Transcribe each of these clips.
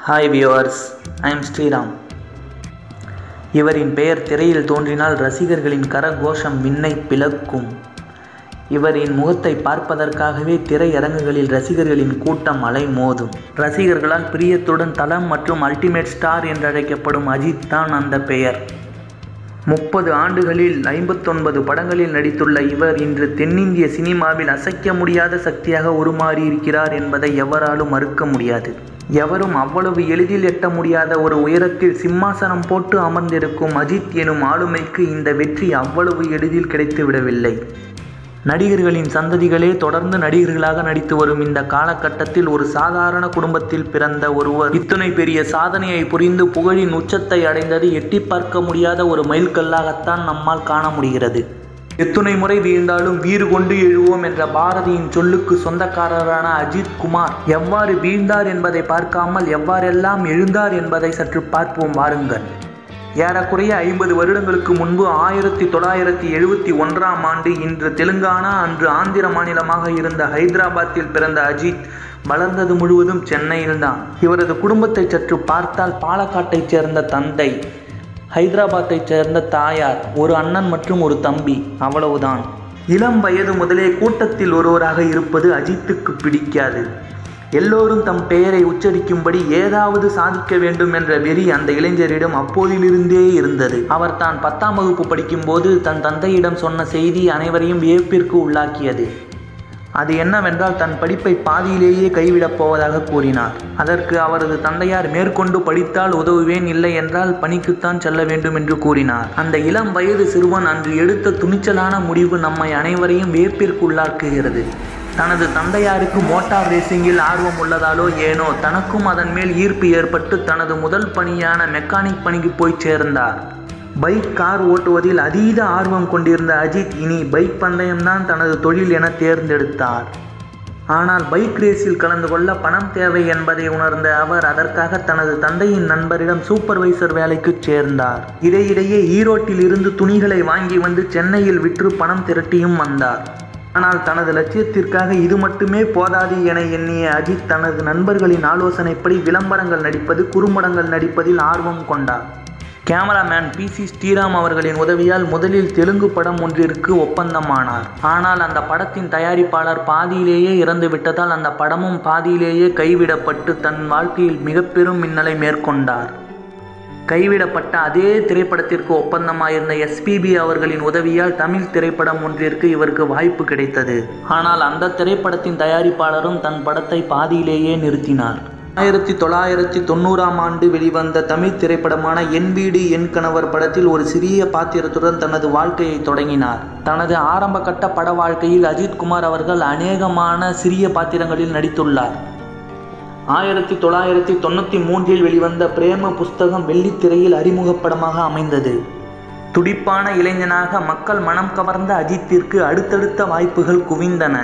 hi viewers I am Sriram இவரின் பெயர் திரையில் தோன்றினால் ரசிகர்களின் கரகோஷம் விண்ணை பிளக்கும் இவரின் முகத்தை பார்ப்பதற்காகவே திரையரங்குகளில் ரசிகர்களின் கூட்டம் அலை மோதும் ரசிகர்களால் பிரியத்துடன் தலம் மற்றும் அல்டிமேட் ஸ்டார் என்றழைக்கப்படும் அஜித் தான் அந்த பெயர் முப்பது ஆண்டுகளில் ஐம்பத்தொன்பது படங்களில் நடித்துள்ள இவர் இன்று தென்னிந்திய சினிமாவில் அசைக்க முடியாத சக்தியாக உருமாறியிருக்கிறார் என்பதை எவராலும் மறுக்க முடியாது எவரும் அவ்வளவு எளிதில் எட்ட முடியாத ஒரு உயரத்தில் சிம்மாசனம் போட்டு அமர்ந்திருக்கும் அஜித் எனும் ஆளுமைக்கு இந்த வெற்றி அவ்வளவு எளிதில் கிடைத்துவிடவில்லை நடிகர்களின் சந்ததிகளே தொடர்ந்து நடிகர்களாக நடித்து வரும் இந்த காலகட்டத்தில் ஒரு சாதாரண குடும்பத்தில் பிறந்த ஒருவர் இத்துணை பெரிய சாதனையை புரிந்து புகழின் உச்சத்தை அடைந்தது எட்டி பார்க்க முடியாத ஒரு மைல்கல்லாகத்தான் நம்மால் காண முடிகிறது எத்துணை முறை வீழ்ந்தாலும் வீறு கொண்டு எழுவோம் என்ற பாரதியின் சொல்லுக்கு சொந்தக்காரரான அஜித் குமார் எவ்வாறு வீழ்ந்தார் என்பதை பார்க்காமல் எவ்வாறெல்லாம் எழுந்தார் என்பதை சற்று பார்ப்போம் வாருங்கள் ஏறக்குறைய ஐம்பது வருடங்களுக்கு முன்பு ஆயிரத்தி தொள்ளாயிரத்தி எழுபத்தி ஒன்றாம் ஆண்டு இன்று தெலுங்கானா அன்று ஆந்திர மாநிலமாக இருந்த ஹைதராபாத்தில் பிறந்த அஜித் வளர்ந்தது முழுவதும் சென்னையில்தான் இவரது குடும்பத்தை சற்று பார்த்தால் பாலக்காட்டைச் சேர்ந்த தந்தை ஹைதராபாத்தைச் சேர்ந்த தாயார் ஒரு அண்ணன் மற்றும் ஒரு தம்பி அவ்வளவுதான் இளம் வயது முதலே கூட்டத்தில் ஒருவராக இருப்பது அஜித்துக்கு பிடிக்காது எல்லோரும் தம் பெயரை உச்சரிக்கும்படி ஏதாவது சாதிக்க வேண்டும் என்ற வெறி அந்த இளைஞரிடம் அப்போதிலிருந்தே இருந்தது அவர் தான் பத்தாம் வகுப்பு படிக்கும்போது தன் தந்தையிடம் சொன்ன செய்தி அனைவரையும் வியப்பிற்கு உள்ளாக்கியது அது என்னவென்றால் தன் படிப்பை பாதியிலேயே கைவிடப் போவதாக கூறினார் அதற்கு அவரது தந்தையார் மேற்கொண்டு படித்தால் உதவுவேன் இல்லை என்றால் பணிக்குத்தான் செல்ல வேண்டும் என்று கூறினார் அந்த இளம் வயது சிறுவன் அன்று எடுத்த துணிச்சலான முடிவு நம்மை அனைவரையும் வியப்பிற்கு உள்ளாக்குகிறது தனது தந்தையாருக்கு மோட்டார் ரேசிங்கில் ஆர்வம் உள்ளதாலோ ஏனோ தனக்கும் அதன் மேல் ஈர்ப்பு ஏற்பட்டு தனது முதல் பணியான மெக்கானிக் பணிக்கு போய் சேர்ந்தார் பைக் கார் ஓட்டுவதில் அதீத ஆர்வம் கொண்டிருந்த அஜித் இனி பைக் பந்தயம்தான் தனது தொழில் என தேர்ந்தெடுத்தார் ஆனால் பைக் ரேஸில் கலந்து கொள்ள பணம் தேவை என்பதை உணர்ந்த அவர் அதற்காக தனது தந்தையின் நண்பரிடம் சூப்பர்வைசர் வேலைக்கு சேர்ந்தார் இடையிடையே ஈரோட்டில் இருந்து துணிகளை வாங்கி வந்து சென்னையில் விற்று பணம் திரட்டியும் வந்தார் ஆனால் தனது லட்சியத்திற்காக இது மட்டுமே போதாது என எண்ணிய அஜித் தனது நண்பர்களின் ஆலோசனைப்படி விளம்பரங்கள் நடிப்பது குறும்படங்கள் நடிப்பதில் ஆர்வம் கொண்டார் கேமராமேன் பி சி ஸ்ரீராம் அவர்களின் உதவியால் முதலில் தெலுங்கு படம் ஒன்றிற்கு ஒப்பந்தமானார் ஆனால் அந்த படத்தின் தயாரிப்பாளர் பாதியிலேயே இறந்து விட்டதால் அந்த படமும் பாதியிலேயே கைவிடப்பட்டு தன் வாழ்க்கையில் மிக பெரும் மின்னலை மேற்கொண்டார் கைவிடப்பட்ட அதே திரைப்படத்திற்கு ஒப்பந்தமாயிருந்த எஸ்பிபி அவர்களின் உதவியால் தமிழ் திரைப்படம் ஒன்றிற்கு இவருக்கு வாய்ப்பு கிடைத்தது ஆனால் அந்த திரைப்படத்தின் தயாரிப்பாளரும் தன் படத்தை பாதியிலேயே நிறுத்தினார் ஆயிரத்தி தொள்ளாயிரத்தி தொண்ணூறாம் ஆண்டு வெளிவந்த தமிழ் திரைப்படமான என் வீடு என் கணவர் படத்தில் ஒரு சிறிய பாத்திரத்துடன் தனது வாழ்க்கையை தொடங்கினார் தனது ஆரம்ப கட்ட பட வாழ்க்கையில் அஜித் குமார் அவர்கள் அநேகமான சிறிய பாத்திரங்களில் நடித்துள்ளார் ஆயிரத்தி தொள்ளாயிரத்தி தொண்ணூற்றி மூன்றில் வெளிவந்த பிரேம புஸ்தகம் வெள்ளித்திரையில் அறிமுகப்படமாக அமைந்தது துடிப்பான இளைஞனாக மக்கள் மனம் கவர்ந்த அஜித்திற்கு அடுத்தடுத்த வாய்ப்புகள் குவிந்தன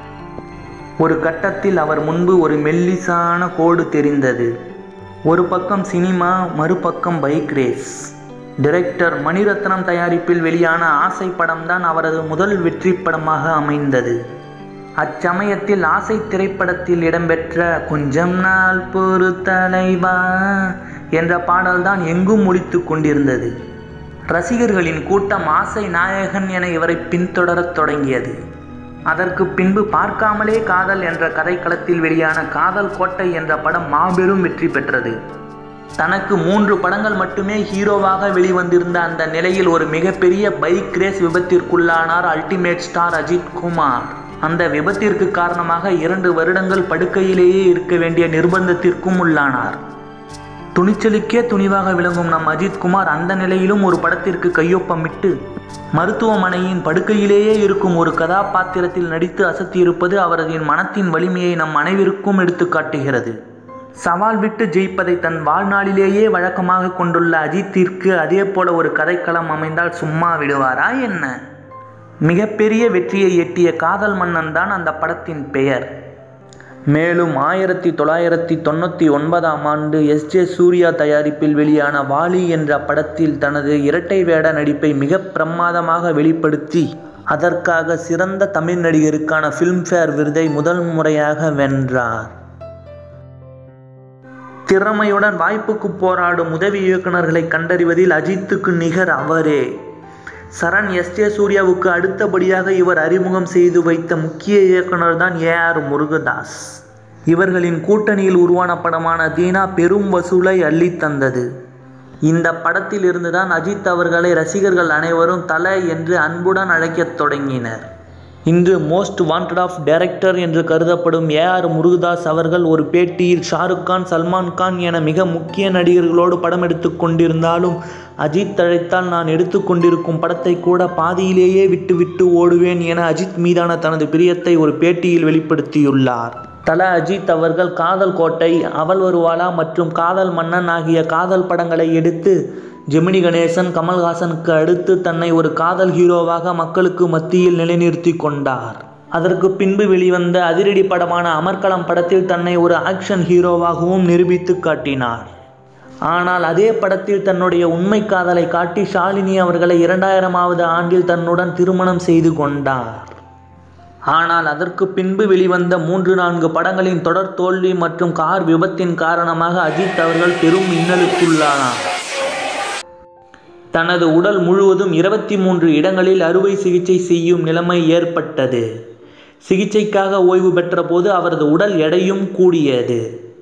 ஒரு கட்டத்தில் அவர் முன்பு ஒரு மெல்லிசான கோடு தெரிந்தது ஒரு பக்கம் சினிமா மறுபக்கம் பைக் ரேஸ் டைரக்டர் மணிரத்னம் தயாரிப்பில் வெளியான ஆசை படம்தான் அவரது முதல் வெற்றி படமாக அமைந்தது அச்சமயத்தில் ஆசை திரைப்படத்தில் இடம்பெற்ற கொஞ்சம் நாள் பொறு தலைவா என்ற பாடல்தான் எங்கும் ஒழித்து கொண்டிருந்தது ரசிகர்களின் கூட்டம் ஆசை நாயகன் என இவரை பின்தொடரத் தொடங்கியது அதற்கு பின்பு பார்க்காமலே காதல் என்ற கதைக்களத்தில் வெளியான காதல் கோட்டை என்ற படம் மாபெரும் வெற்றி பெற்றது தனக்கு மூன்று படங்கள் மட்டுமே ஹீரோவாக வெளிவந்திருந்த அந்த நிலையில் ஒரு மிகப்பெரிய பைக் ரேஸ் விபத்திற்குள்ளானார் அல்டிமேட் ஸ்டார் அஜித் குமார் அந்த விபத்திற்கு காரணமாக இரண்டு வருடங்கள் படுக்கையிலேயே இருக்க வேண்டிய நிர்பந்தத்திற்கும் உள்ளானார் துணிச்சலுக்கே துணிவாக விளங்கும் நம் அஜித் குமார் அந்த நிலையிலும் ஒரு படத்திற்கு கையொப்பமிட்டு மருத்துவமனையின் படுக்கையிலேயே இருக்கும் ஒரு கதாபாத்திரத்தில் நடித்து அசத்தியிருப்பது அவரது மனத்தின் வலிமையை நம் அனைவருக்கும் எடுத்து காட்டுகிறது சவால் விட்டு ஜெயிப்பதை தன் வாழ்நாளிலேயே வழக்கமாக கொண்டுள்ள அஜித்திற்கு அதே போல ஒரு கதைக்களம் அமைந்தால் சும்மா விடுவாரா என்ன மிகப்பெரிய வெற்றியை எட்டிய காதல் மன்னன் தான் அந்த படத்தின் பெயர் மேலும் ஆயிரத்தி தொள்ளாயிரத்தி தொண்ணூற்றி ஒன்பதாம் ஆண்டு எஸ் ஜே சூர்யா தயாரிப்பில் வெளியான வாலி என்ற படத்தில் தனது இரட்டை வேட நடிப்பை மிக பிரமாதமாக வெளிப்படுத்தி அதற்காக சிறந்த தமிழ் நடிகருக்கான ஃபிலிம்ஃபேர் விருதை முதல் முறையாக வென்றார் திறமையுடன் வாய்ப்புக்கு போராடும் உதவி இயக்குனர்களை கண்டறிவதில் அஜித்துக்கு நிகர் அவரே சரண் எஸ் ஜே சூர்யாவுக்கு அடுத்தபடியாக இவர் அறிமுகம் செய்து வைத்த முக்கிய இயக்குனர் தான் ஏ ஆர் முருகதாஸ் இவர்களின் கூட்டணியில் உருவான படமான தீனா பெரும் வசூலை அள்ளித் தந்தது இந்த படத்தில் இருந்துதான் அஜித் அவர்களை ரசிகர்கள் அனைவரும் தல என்று அன்புடன் அழைக்கத் தொடங்கினர் இன்று மோஸ்ட் வாண்டட் ஆஃப் டைரக்டர் என்று கருதப்படும் ஏ ஆர் முருகதாஸ் அவர்கள் ஒரு பேட்டியில் ஷாருக் கான் சல்மான் கான் என மிக முக்கிய நடிகர்களோடு படம் எடுத்து கொண்டிருந்தாலும் அஜித் அழைத்தால் நான் எடுத்துக்கொண்டிருக்கும் படத்தை கூட பாதியிலேயே விட்டுவிட்டு ஓடுவேன் என அஜித் மீதான தனது பிரியத்தை ஒரு பேட்டியில் வெளிப்படுத்தியுள்ளார் தல அஜித் அவர்கள் காதல் கோட்டை அவள் வருவாளா மற்றும் காதல் மன்னன் ஆகிய காதல் படங்களை எடுத்து ஜெமினி கணேசன் கமல்ஹாசனுக்கு அடுத்து தன்னை ஒரு காதல் ஹீரோவாக மக்களுக்கு மத்தியில் நிலைநிறுத்தி கொண்டார் அதற்கு பின்பு வெளிவந்த அதிரடி படமான அமர்க்களம் படத்தில் தன்னை ஒரு ஆக்ஷன் ஹீரோவாகவும் நிரூபித்து காட்டினார் ஆனால் அதே படத்தில் தன்னுடைய உண்மை காதலை காட்டி ஷாலினி அவர்களை இரண்டாயிரமாவது ஆண்டில் தன்னுடன் திருமணம் செய்து கொண்டார் ஆனால் அதற்கு பின்பு வெளிவந்த மூன்று நான்கு படங்களின் தொடர் தோல்வி மற்றும் கார் விபத்தின் காரணமாக அஜித் அவர்கள் பெரும் இன்னலுக்குள்ளானார் தனது உடல் முழுவதும் இருபத்தி மூன்று இடங்களில் அறுவை சிகிச்சை செய்யும் நிலைமை ஏற்பட்டது சிகிச்சைக்காக ஓய்வு பெற்ற போது அவரது உடல் எடையும் கூடியது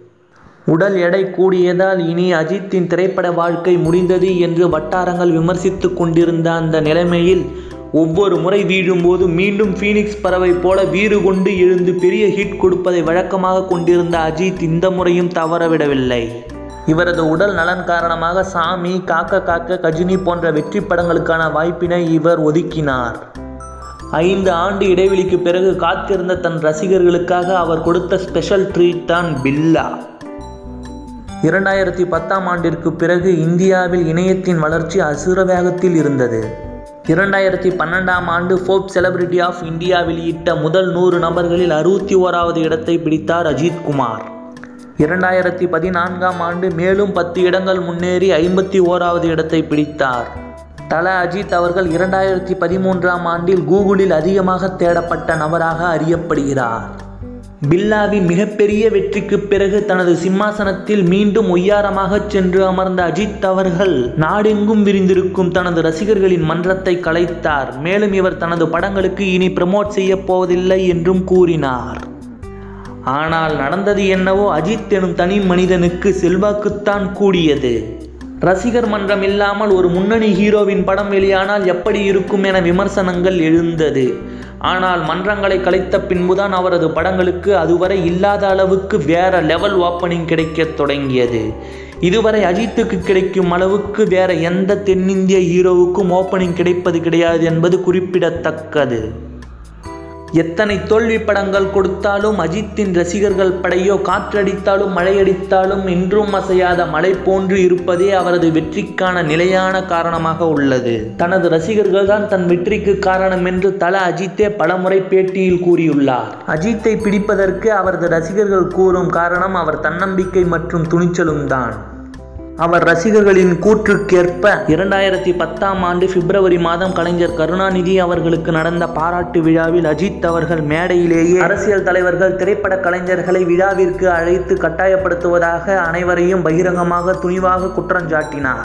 உடல் எடை கூடியதால் இனி அஜித்தின் திரைப்பட வாழ்க்கை முடிந்தது என்று வட்டாரங்கள் விமர்சித்து கொண்டிருந்த அந்த நிலைமையில் ஒவ்வொரு முறை வீழும்போது மீண்டும் ஃபீனிக்ஸ் பறவை போல வீறு கொண்டு எழுந்து பெரிய ஹிட் கொடுப்பதை வழக்கமாக கொண்டிருந்த அஜித் இந்த முறையும் தவறவிடவில்லை இவரது உடல் நலன் காரணமாக சாமி காக்க காக்க கஜினி போன்ற வெற்றி படங்களுக்கான வாய்ப்பினை இவர் ஒதுக்கினார் ஐந்து ஆண்டு இடைவெளிக்கு பிறகு காத்திருந்த தன் ரசிகர்களுக்காக அவர் கொடுத்த ஸ்பெஷல் ட்ரீட் தான் பில்லா இரண்டாயிரத்தி பத்தாம் ஆண்டிற்கு பிறகு இந்தியாவில் இணையத்தின் வளர்ச்சி அசுர வேகத்தில் இருந்தது இரண்டாயிரத்தி பன்னெண்டாம் ஆண்டு ஃபோப் செலிபிரிட்டி ஆஃப் இந்தியா வெளியிட்ட முதல் நூறு நபர்களில் அறுபத்தி ஓராவது இடத்தை பிடித்தார் அஜித் குமார் இரண்டாயிரத்தி பதினான்காம் ஆண்டு மேலும் பத்து இடங்கள் முன்னேறி ஐம்பத்தி ஓராவது இடத்தை பிடித்தார் தல அஜித் அவர்கள் இரண்டாயிரத்தி பதிமூன்றாம் ஆண்டில் கூகுளில் அதிகமாக தேடப்பட்ட நபராக அறியப்படுகிறார் பில்லாவின் மிகப்பெரிய வெற்றிக்கு பிறகு தனது சிம்மாசனத்தில் மீண்டும் ஒய்யாரமாகச் சென்று அமர்ந்த அஜித் அவர்கள் நாடெங்கும் விரிந்திருக்கும் தனது ரசிகர்களின் மன்றத்தை கலைத்தார் மேலும் இவர் தனது படங்களுக்கு இனி ப்ரமோட் செய்யப் போவதில்லை என்றும் கூறினார் ஆனால் நடந்தது என்னவோ அஜித் எனும் தனி மனிதனுக்கு செல்வாக்குத்தான் கூடியது ரசிகர் மன்றம் இல்லாமல் ஒரு முன்னணி ஹீரோவின் படம் வெளியானால் எப்படி இருக்கும் என விமர்சனங்கள் எழுந்தது ஆனால் மன்றங்களை கலைத்த பின்புதான் அவரது படங்களுக்கு அதுவரை இல்லாத அளவுக்கு வேற லெவல் ஓப்பனிங் கிடைக்கத் தொடங்கியது இதுவரை அஜித்துக்கு கிடைக்கும் அளவுக்கு வேற எந்த தென்னிந்திய ஹீரோவுக்கும் ஓப்பனிங் கிடைப்பது கிடையாது என்பது குறிப்பிடத்தக்கது எத்தனை தோல்வி படங்கள் கொடுத்தாலும் அஜித்தின் ரசிகர்கள் படையோ காற்றடித்தாலும் மழையடித்தாலும் இன்றும் அசையாத மலை போன்று இருப்பதே அவரது வெற்றிக்கான நிலையான காரணமாக உள்ளது தனது ரசிகர்கள் தான் தன் வெற்றிக்கு காரணம் என்று தல அஜித்தே பலமுறை பேட்டியில் கூறியுள்ளார் அஜித்தை பிடிப்பதற்கு அவரது ரசிகர்கள் கூறும் காரணம் அவர் தன்னம்பிக்கை மற்றும் துணிச்சலும் தான் அவர் ரசிகர்களின் கூற்றுக்கேற்ப இரண்டாயிரத்தி பத்தாம் ஆண்டு பிப்ரவரி மாதம் கலைஞர் கருணாநிதி அவர்களுக்கு நடந்த பாராட்டு விழாவில் அஜித் அவர்கள் மேடையிலேயே அரசியல் தலைவர்கள் திரைப்பட கலைஞர்களை விழாவிற்கு அழைத்து கட்டாயப்படுத்துவதாக அனைவரையும் பகிரங்கமாக துணிவாக குற்றஞ்சாட்டினார்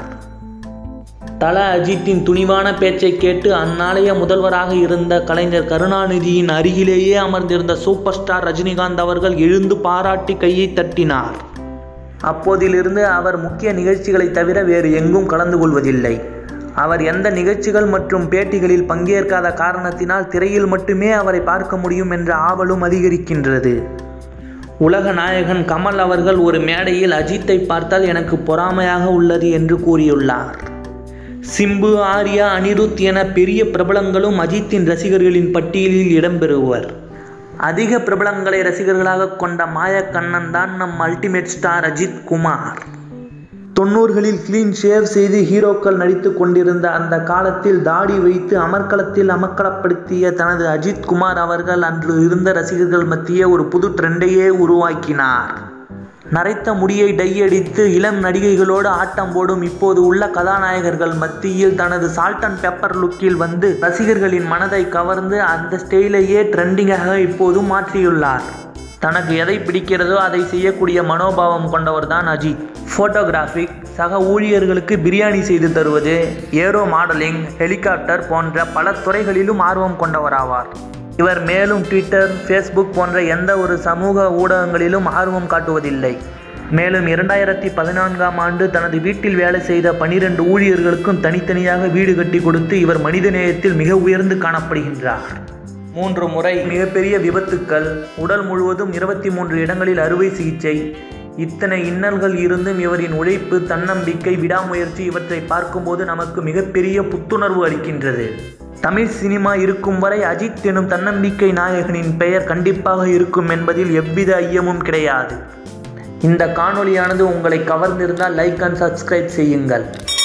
தல அஜித்தின் துணிவான பேச்சை கேட்டு அந்நாளைய முதல்வராக இருந்த கலைஞர் கருணாநிதியின் அருகிலேயே அமர்ந்திருந்த சூப்பர் ஸ்டார் ரஜினிகாந்த் அவர்கள் எழுந்து பாராட்டி கையை தட்டினார் அப்போதிலிருந்து அவர் முக்கிய நிகழ்ச்சிகளை தவிர வேறு எங்கும் கலந்து கொள்வதில்லை அவர் எந்த நிகழ்ச்சிகள் மற்றும் பேட்டிகளில் பங்கேற்காத காரணத்தினால் திரையில் மட்டுமே அவரை பார்க்க முடியும் என்ற ஆவலும் அதிகரிக்கின்றது உலக நாயகன் கமல் அவர்கள் ஒரு மேடையில் அஜித்தை பார்த்தால் எனக்கு பொறாமையாக உள்ளது என்று கூறியுள்ளார் சிம்பு ஆர்யா அனிருத் என பெரிய பிரபலங்களும் அஜித்தின் ரசிகர்களின் பட்டியலில் இடம்பெறுவர் அதிக பிரபலங்களை ரசிகர்களாக கொண்ட மாயக்கண்ணன் தான் நம் அல்டிமேட் ஸ்டார் அஜித் குமார் தொண்ணூறுகளில் கிளீன் ஷேவ் செய்து ஹீரோக்கள் நடித்து கொண்டிருந்த அந்த காலத்தில் தாடி வைத்து அமர்க்களத்தில் அமர்க்களப்படுத்திய தனது அஜித் குமார் அவர்கள் அன்று இருந்த ரசிகர்கள் மத்திய ஒரு புது ட்ரெண்டையே உருவாக்கினார் நரைத்த முடியை டையடித்து இளம் நடிகைகளோடு ஆட்டம் போடும் இப்போது உள்ள கதாநாயகர்கள் மத்தியில் தனது சால்ட் அண்ட் பெப்பர் லுக்கில் வந்து ரசிகர்களின் மனதை கவர்ந்து அந்த ஸ்டைலையே ட்ரெண்டிங்காக இப்போது மாற்றியுள்ளார் தனக்கு எதை பிடிக்கிறதோ அதை செய்யக்கூடிய மனோபாவம் கொண்டவர் தான் அஜித் ஃபோட்டோகிராஃபிக் சக ஊழியர்களுக்கு பிரியாணி செய்து தருவது ஏரோ மாடலிங் ஹெலிகாப்டர் போன்ற பல துறைகளிலும் ஆர்வம் கொண்டவராவார் இவர் மேலும் ட்விட்டர் ஃபேஸ்புக் போன்ற எந்த ஒரு சமூக ஊடகங்களிலும் ஆர்வம் காட்டுவதில்லை மேலும் இரண்டாயிரத்தி பதினான்காம் ஆண்டு தனது வீட்டில் வேலை செய்த பனிரெண்டு ஊழியர்களுக்கும் தனித்தனியாக வீடு கட்டி கொடுத்து இவர் மனிதநேயத்தில் மிக உயர்ந்து காணப்படுகின்றார் மூன்று முறை மிகப்பெரிய விபத்துக்கள் உடல் முழுவதும் இருபத்தி மூன்று இடங்களில் அறுவை சிகிச்சை இத்தனை இன்னல்கள் இருந்தும் இவரின் உழைப்பு தன்னம்பிக்கை விடாமுயற்சி இவற்றை பார்க்கும்போது நமக்கு மிகப்பெரிய புத்துணர்வு அளிக்கின்றது தமிழ் சினிமா இருக்கும் வரை அஜித் எனும் தன்னம்பிக்கை நாயகனின் பெயர் கண்டிப்பாக இருக்கும் என்பதில் எவ்வித ஐயமும் கிடையாது இந்த காணொளியானது உங்களை கவர்ந்திருந்தால் லைக் அண்ட் சப்ஸ்கிரைப் செய்யுங்கள்